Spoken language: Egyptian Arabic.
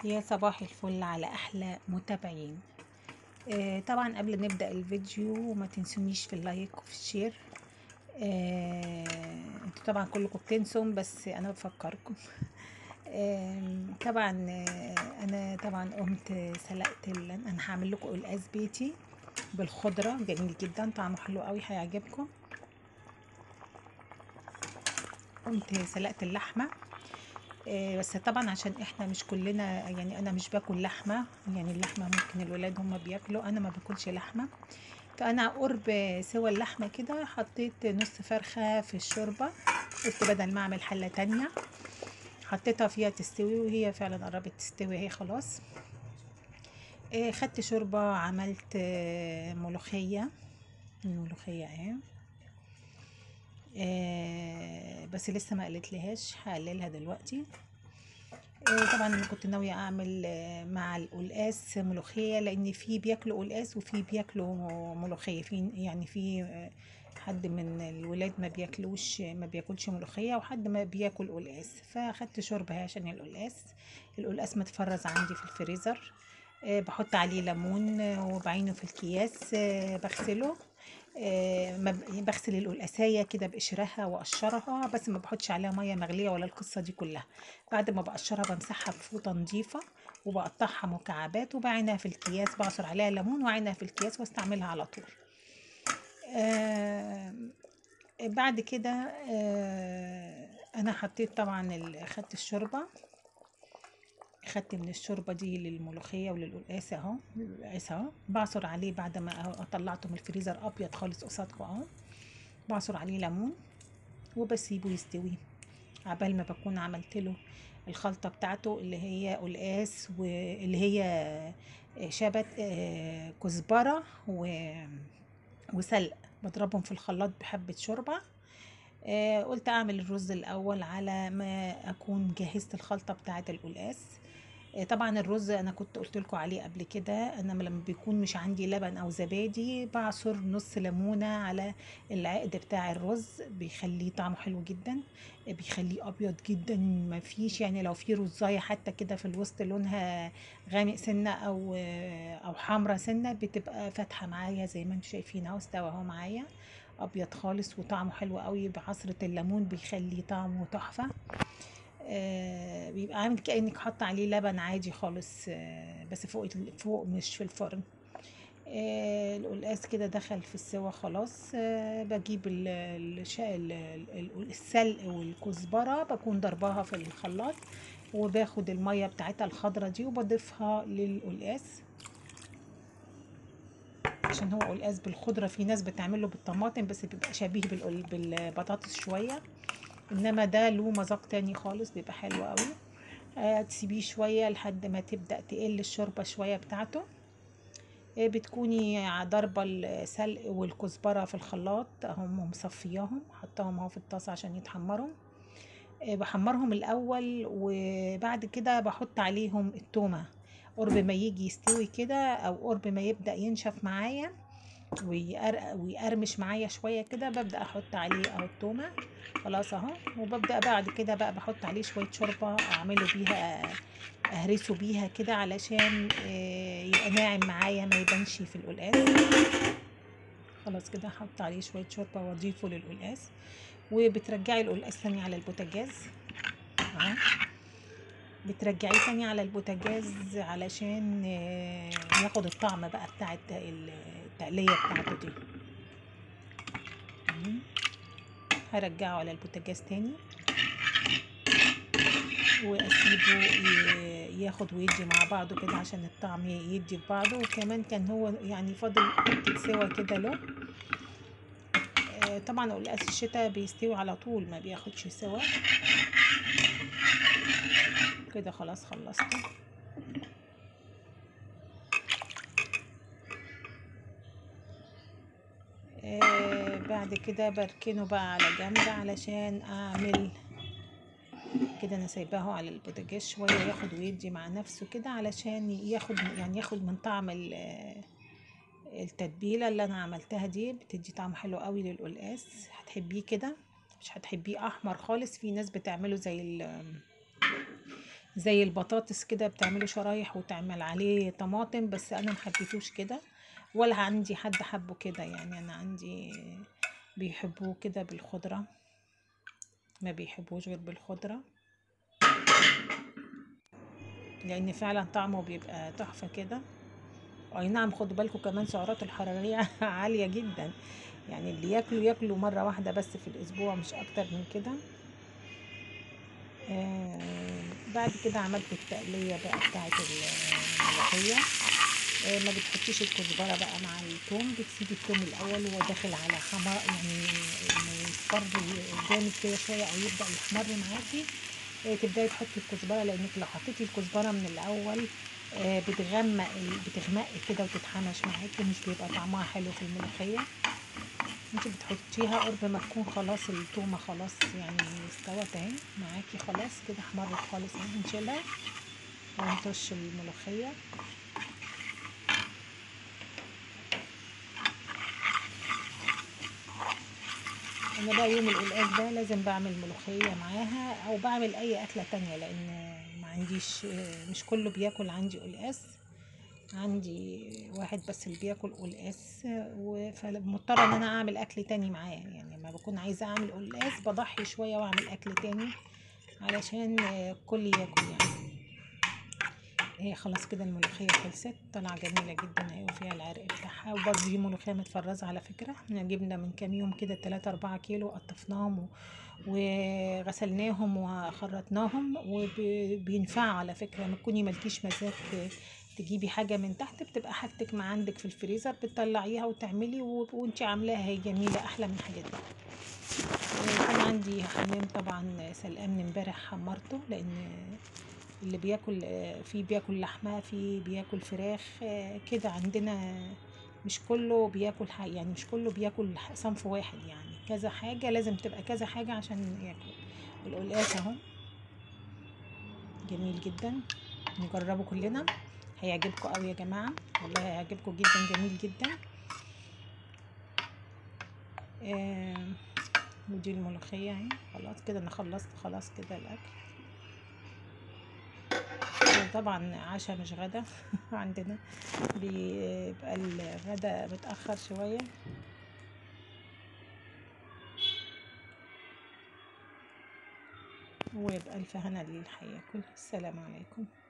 يا صباح الفل على احلى متابعين آه طبعا قبل نبدا الفيديو ما تنسونيش في اللايك وفي الشير آه انتوا طبعا كلكم بتنسوا بس انا بفكركم آه طبعا آه انا طبعا قمت سلقت ال- انا هعمل لكم قلقاس بيتي بالخضره جميل جدا طعمه حلو قوي هيعجبكم قمت سلقت اللحمه آه، بس طبعا عشان احنا مش كلنا يعني انا مش باكل لحمه يعني اللحمه ممكن الولاد هم بياكلوا انا ما باكلش لحمه فانا قرب سوى اللحمه كده حطيت نص فرخه في الشوربه قلت بدل ما اعمل حله تانية حطيتها فيها تستوي وهي فعلا قربت تستوي اهي خلاص آه، خدت شوربه عملت آه، ملوخيه الملوخيه اهي آه، بس لسه ما قلت لهاش هقللها دلوقتي آه، طبعا انا كنت ناويه اعمل آه، مع القلقاس ملوخيه لان في بياكلوا قلقاس وفي بياكلوا ملوخيه في يعني في آه، حد من الولاد ما بياكلوش ما بياكلش ملوخيه وحد ما بياكل قلقاس فاخدت شوربه اهي عشان القلقاس القلقاس متفرز عندي في الفريزر آه، بحط عليه ليمون آه، وبعينه في الكياس آه، بغسله آه، ما ب- بغسل القلقاسية كده بقشرها واقشرها بس ما بحطش عليها ميه مغليه ولا القصه دي كلها بعد ما بقشرها بمسحها بفوطه نظيفه وبقطعها مكعبات وبعينها في الكياس بعصر عليها ليمون وعينها في الكياس واستعملها على طول آه بعد كده آه انا حطيت طبعا ال- خدت الشوربه خدت من الشوربه دي للملوخيه وللقلقاس اهو القلقاس اهو بعصر عليه بعد ما طلعته من الفريزر ابيض خالص قصادكم اهو بعصر عليه ليمون وبسيبه يستوي عبال ما بكون عملت له الخلطة بتاعته اللي هي قلقاس واللي هي شبت آه، كزبرة و- وسلق بضربهم في الخلاط بحبة شوربة آه، قلت اعمل الرز الاول على ما اكون جهزت الخلطة بتاعة القلقاس آه، طبعا الرز انا كنت قلت لكم عليه قبل كده انا لما بيكون مش عندي لبن او زبادي بعصر نص ليمونه على العقد بتاع الرز بيخليه طعمه حلو جدا آه، بيخليه ابيض جدا ما فيش يعني لو في رزايه حتى كده في الوسط لونها غامق سنه او آه، او حمرا سنه بتبقى فاتحه معايا زي ما انتم شايفين اهو استوى اهو معايا ابيض خالص وطعمه حلو قوي بعصره الليمون بيخليه طعمه تحفه آه، بيبقى عامل كأنك حاطة عليه لبن عادي خالص آه، بس فوق فوق مش في الفرن آه، القلقاس كده دخل في السوا خلاص آه، بجيب ال- الش- ال- ال- السلق والكزبرة بكون ضرباها في الخلاط وباخد المية بتاعتها الخضرة دي وبضيفها للقلقاس عشان هو قلقاس بالخضرة في ناس بتعمله بالطماطم بس بيبقى شبيه بالقل- بالبطاطس شوية انما ده له مذاق تاني خالص بيبقى حلو قوي آه تسيبيه شوية لحد ما تبدأ تقل الشوربة شوية بتاعته آه بتكوني ع- ضاربة السلق والكزبرة في الخلاط هم مصفياهم حطاهم اهو في الطاسة عشان يتحمروا آه بحمرهم الأول وبعد كده بحط عليهم التومة قرب ما يجي يستوي كده أو قرب ما يبدأ ينشف معايا ويقر... ويقرمش معايا شوية كده ببدأ أحط عليه أهو التومة خلاص أهو وببدأ بعد كده بقى بحط عليه شوية شوربة أعمله بيها أهرسه بيها كده علشان آه، يبقى ناعم معايا ما يبانش في القلقاس خلاص كده أحط عليه شوية شوربة وأضيفه للقلقاس وبترجعي القلقاس تاني على البوتاجاز أهو بترجعيه تاني على البوتاجاز علشان آه، ياخد الطعم بقى بتاع الت- التقلية بتاعته دي مم. هرجعه على البوتاجاز تاني واسيبه ي- ياخد ويدي مع بعضه كده عشان الطعم يدي في بعضه وكمان كان هو يعني فاضل حتة سوا كده له آه، طبعا قلقاس الشتاء بيستوي على طول ما بياخدش سوا كده خلاص خلصته آه بعد كده بركنه بقى على جنب علشان اعمل كده انا سايباه على البوتاجاز شويه ياخد ويدي مع نفسه كده علشان ياخد يعني ياخد من طعم ال- التتبيله اللي انا عملتها دي بتدي طعم حلو قوي للقلقاس هتحبيه كده مش هتحبيه احمر خالص في ناس بتعمله زي ال زي البطاطس كده بتعمله شرايح وتعمل عليه طماطم بس انا محبيتوش كده ولا عندي حد حبه كده يعني انا عندي بيحبوه كده بالخضرة ما بيحبوش غير بالخضرة لان فعلا طعمه بيبقى تحفة كده اي نعم خدوا بالكم كمان سعراته الحرارية عالية جدا يعني اللي ياكلوا ياكلوا مرة واحدة بس في الاسبوع مش اكتر من كده آه بعد كده عملت التقلية بقى بتاعت الملوخية آه ما بتحطيش الكزبرة بقى مع التوم بتسيبي التوم الأول وهو داخل على حمار يعني إنه يصفر جامد كده شوية أو يبدأ يحمر معاكي آه تبدأي تحطي الكزبرة لأنك لو حطيتي الكزبرة من الأول آه بتغمق بتغمق كده وتتحمش معاكي ومش بيبقى طعمها حلو في الملوخية انت بتحطيها قرب ما تكون خلاص التومه خلاص يعني استوت اهي معاكي خلاص كده احمرت خالص اهي نشيلها ونطش الملوخيه انا بقى يوم القلقاس ده لازم بعمل ملوخيه معاها او بعمل اي اكله تانية لان ما عنديش مش كله بياكل عندي قلقاس عندي واحد بس اللي بياكل قلقاس فمضطرة ان انا اعمل اكل تاني معاه يعني لما بكون عايزة اعمل قلقاس بضحي شوية واعمل اكل تاني علشان الكل ياكل يعني هي خلاص كده الملوخية خلصت طالعة جميلة جدا اهي وفيها العرق بتاعها وبرضه دي ملوخية متفرزة على فكرة احنا جبنا من كام يوم كده تلاتة اربعة كيلو قطفناهم وغسلناهم وخرطناهم وبينفعوا على فكرة ما تكوني ملكيش مزاج تجيبي حاجة من تحت بتبقى حاجتك ما عندك في الفريزر بتطلعيها وتعملي و... وانت عاملاها هي جميلة احلى من الحاجات دي كان عندي حمام طبعا سلقان من امبارح حمرته لان اللي بياكل في بياكل لحمة في بياكل فراخ كده عندنا مش كله بياكل حاجة يعني مش كله بياكل صنف واحد يعني كذا حاجة لازم تبقى كذا حاجة عشان ياكل القلقاس اهو جميل جدا نجربه كلنا هيعجبكم قوي يا جماعه والله هيعجبكم جدا جميل جدا آه ودي الملوخيه اهي خلاص كده انا خلصت خلاص كده الاكل طبعا عشاء مش غدا عندنا بيبقى الغدا متاخر شويه ويبقى الف هنا للحياه كل السلام عليكم